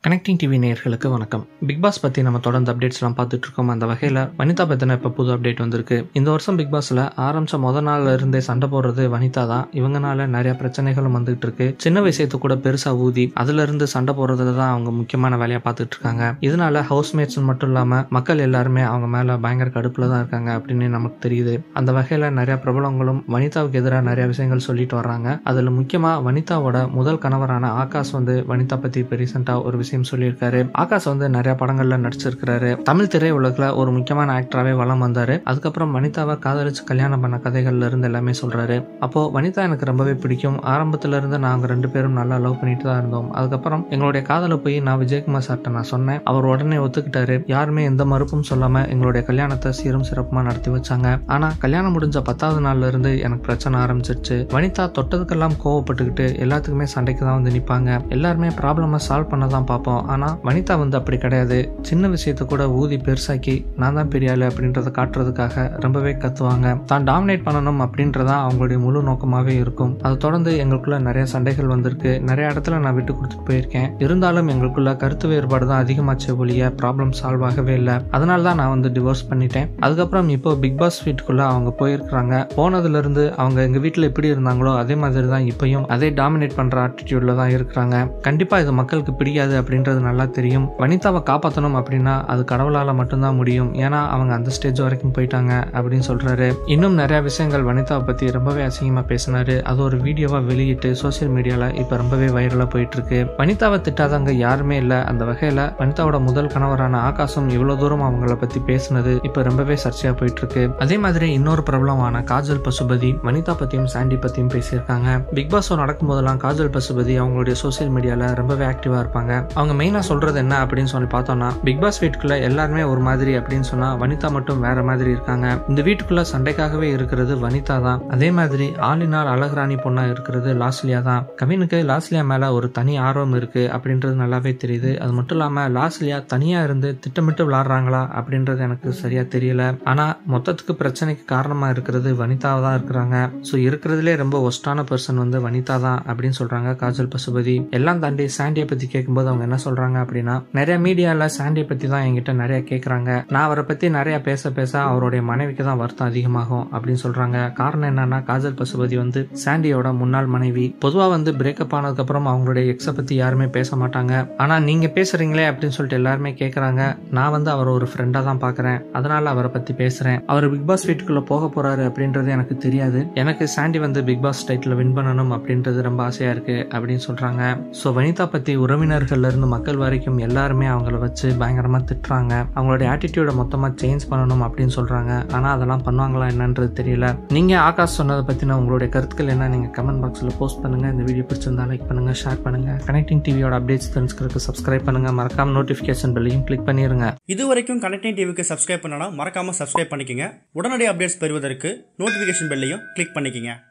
connecting TV நேயர்களுக்கு வணக்கம் big pass பற்றி நம்ம தொடர்ந்து அப்டேட்ஸ்லாம் பார்த்துட்டு இருக்கோம் அந்த வகையில் வனிதா பற்றின இப்போ புது அப்டேட் வந்திருக்கு இந்த வருஷம் பிக் பாஸில் ஆரம்பிச்ச முத நாள்ல இருந்தே சண்டை போடுறது வனிதா தான் இவங்கனால நிறைய பிரச்சனைகளும் வந்துட்டு இருக்கு சின்ன விஷயத்து கூட பெருசா ஊதி அதுல இருந்து சண்டை போடுறதுல தான் அவங்க முக்கியமான வேலையை பார்த்துட்டு இருக்காங்க இதனால ஹவுஸ்மேட்ஸ் மட்டும் இல்லாம மக்கள் எல்லாருமே அவங்க மேல பயங்கர கடுப்புல தான் இருக்காங்க அப்படின்னு நமக்கு தெரியுது அந்த வகையில நிறைய பிரபலங்களும் வனிதாவுக்கு எதிராக நிறைய விஷயங்கள் சொல்லிட்டு வர்றாங்க அதுல முக்கியமா வனிதாவோட முதல் கணவரான ஆகாஷ் வந்து வனிதா பத்தி இப்போ ரீசெண்டா ஒரு விஷயம் சொல்லியிருக்காரு ஆகாஷ் வந்து நிறைய படங்கள்ல நடிச்சிருக்கிறாரு தமிழ் திரையுலகில் ஒரு முக்கியமான ஆக்டராகவே வலம் வந்தாரு அதுக்கப்புறம் வனிதாவை காதலிச்சு கல்யாணம் பண்ண கதைகள்ல இருந்து எல்லாமே சொல்றாரு அப்போ வனிதா எனக்கு ரொம்பவே பிடிக்கும் ஆரம்பத்துல இருந்து நாங்க ரெண்டு பேரும் நல்லா லவ் பண்ணிட்டு தான் இருந்தோம் அதுக்கப்புறம் எங்களுடைய காதலை போய் நான் விஜயகுமார் சார்ட்ட நான் சொன்னேன் அவர் உடனே ஒத்துக்கிட்டாரு யாருமே எந்த மறுப்பும் சொல்லாம எங்களுடைய கல்யாணத்தை சீரும் சிறப்புமா நடத்தி வச்சாங்க ஆனா கல்யாணம் முடிஞ்ச பத்தாவது நாள்ல இருந்து எனக்கு பிரச்சனை ஆரம்பிச்சிருச்சு வனிதா தொட்டதுக்கெல்லாம் கோவப்பட்டுக்கிட்டு எல்லாத்துக்குமே சண்டைக்கு தான் வந்து நிப்பாங்க எல்லாருமே ப்ராப்ளமை சால்வ் பண்ண தான் பார்ப்போம் ஆனா வனிதா வந்து அப்படி கிடையாது சின்ன விஷயத்த கூட ஊதி பெருசாக்கி நான் தான் பெரிய ஆளு அப்படின்றத காட்டுறதுக்காக ரொம்பவே கத்துவாங்க தான் டாமினேட் பண்ணணும் அப்படின்றதான் அவங்களுடைய முழு நோக்கமாவே இருக்கும் அதை தொடர்ந்து எங்களுக்குள்ள நிறைய சண்டைகள் வந்திருக்கு நிறைய இடத்துல நான் விட்டு கொடுத்துட்டு போயிருக்கேன் இருந்தாலும் எங்களுக்குள்ள கருத்து வேறுபாடு தான் அதிகமாச்சு ஒழிய ப்ராப்ளம் சால்வ் ஆகவே இல்லை அதனால தான் நான் வந்து டிவோர்ஸ் பண்ணிட்டேன் அதுக்கப்புறம் இப்போ பிக் பாஸ் வீட்டுக்குள்ள அவங்க போயிருக்கிறாங்க போனதுல இருந்து அவங்க எங்க வீட்டில் எப்படி இருந்தாங்களோ அதே மாதிரி தான் இப்பயும் அதே டாமினேட் பண்ற ஆட்டிடியூட்ல தான் இருக்கிறாங்க கண்டிப்பா இது மக்களுக்கு பிடிக்காது அப்படின்றது நல்லா தெரியும் வனிதாவை காப்பாற்றணும் அப்படின்னா அது கடவுளால மட்டும்தான் முடியும் ஏன்னா அவங்க அந்த ஸ்டேஜ் வரைக்கும் போயிட்டாங்க அப்படின்னு சொல்றாரு இன்னும் நிறைய விஷயங்கள் வனிதாவை பத்தி ரொம்பவே அசிங்கமா பேசினாரு அது ஒரு வீடியோவா வெளியிட்டு சோசியல் மீடியால இப்ப ரொம்பவே வைரலா போயிட்டு இருக்கு வனிதாவை திட்டாதவங்க யாருமே இல்ல அந்த வகையில வனிதாவோட முதல் கணவரான ஆகாசம் இவ்வளவு தூரம் அவங்கள பத்தி பேசினது இப்ப ரொம்பவே சர்ச்சையா போயிட்டு இருக்கு அதே மாதிரி இன்னொரு பிரபலமான காஜல் பசுபதி வனிதா பத்தியும் சாண்டி பத்தியும் பேசியிருக்காங்க பிக் பாஸ் நடக்கும் போதெல்லாம் காஜல் பசுபதி அவங்களுடைய சோசியல் மீடியால ரொம்பவே ஆக்டிவா இருப்பாங்க அவங்க மெயினா சொல்றது என்ன அப்படின்னு சொல்லி பார்த்தோம்னா பிக் பாஸ் வீட்டுக்குள்ள எல்லாருமே ஒரு மாதிரி அப்படின்னு சொன்னா வனிதா மட்டும் வேற மாதிரி இருக்காங்க இந்த வீட்டுக்குள்ள சண்டைக்காகவே இருக்கிறது வனிதா தான் அதே மாதிரி ஆளினால் அழகுராணி பொண்ணா இருக்கிறது லாஸ்லியா தான் கவினுக்கு லாஸ்லியா மேல ஒரு தனி ஆர்வம் இருக்கு அப்படின்றது நல்லாவே தெரியுது அது மட்டும் இல்லாம லாஸ்லியா தனியா இருந்து திட்டமிட்டு விளாடுறாங்களா அப்படின்றது எனக்கு சரியா தெரியல ஆனா மொத்தத்துக்கு பிரச்சனைக்கு காரணமா இருக்கிறது வனிதாவா தான் இருக்கிறாங்க ஸோ இருக்கிறதுலே ரொம்ப ஒஸ்டான பர்சன் வந்து வனிதா தான் அப்படின்னு சொல்றாங்க காஜல் பசுபதி எல்லாம் தாண்டி சாண்டியை பத்தி கேட்கும்போது அவங்க என்ன சொல்றாங்க அப்படின்னா நிறைய மீடியால சாண்டியை பத்தி தான் என்கிட்ட நிறைய கேட்கறாங்க நான் அவரை பத்தி நிறைய பேச பேச அவருடைய மனைவிக்கு தான் வருத்தம் அதிகமாகும் அப்படின்னு சொல்றாங்க காரணம் என்னன்னா காஜல் பசுபதி வந்து சாண்டியோட முன்னாள் மனைவி பொதுவா வந்து பிரேக்கப் ஆனதுக்கு அப்புறம் அவங்களுடைய எக்ஸ பத்தி யாருமே பேச மாட்டாங்க ஆனா நீங்க பேசுறீங்களே அப்படின்னு சொல்லிட்டு எல்லாருமே கேட்கறாங்க நான் வந்து அவர் ஒரு ஃப்ரெண்டா தான் பாக்குறேன் அதனால அவரை பத்தி பேசுறேன் அவர் பிக் பாஸ் வீட்டுக்குள்ள போக போறாரு அப்படின்றது எனக்கு தெரியாது எனக்கு சாண்டி வந்து பிக் பாஸ் டைட்டில் வின் பண்ணணும் அப்படின்றது ரொம்ப ஆசையா இருக்கு அப்படின்னு சொல்றாங்க ஸோ வனிதா பத்தி உறவினர்கள்ல இருந்து மக்கள் வரைக்கும் எல்லாருமே அவங்கள வச்சு பயங்கரமா திட்டுறாங்க அவங்களுடைய ஆட்டிடியூட மொத்தமா சேஞ்ச் பண்ணணும் அப்படின்னு சொல்றாங்க ஆனா அதெல்லாம் பண்ணுவாங்களா என்னன்றது தெரியல நீங்க ஆகாஷ் சொன்னதை பத்தின உங்களுடைய கருத்துக்கள் என்ன நீங்க கமெண்ட் பாக்ஸ்ல போஸ்ட் பண்ணுங்க இந்த வீடியோ பிடிச்சிருந்தா லைக் பண்ணுங்க ஷேர் பண்ணுங்க கனெக்டிங் டிவியோட அப்டேட்ஸ் தெரிஞ்சுக்கிறதுக்கு சப்ஸ்கிரைப் பண்ணுங்க மறக்காம நோட்டிபிகேஷன் பெல்லையும் கிளிக் பண்ணிருங்க இது வரைக்கும் கனெக்டிங் டிவிக்கு சப்ஸ்கிரைப் பண்ணனா மறக்காம சப்ஸ்கிரைப் பண்ணிக்கங்க உடனடி அப்டேட்ஸ் பெறுவதற்கு நோட்டிஃபிகேஷன் பெல்லையும் கிளிக் பண்ணிக்கங்க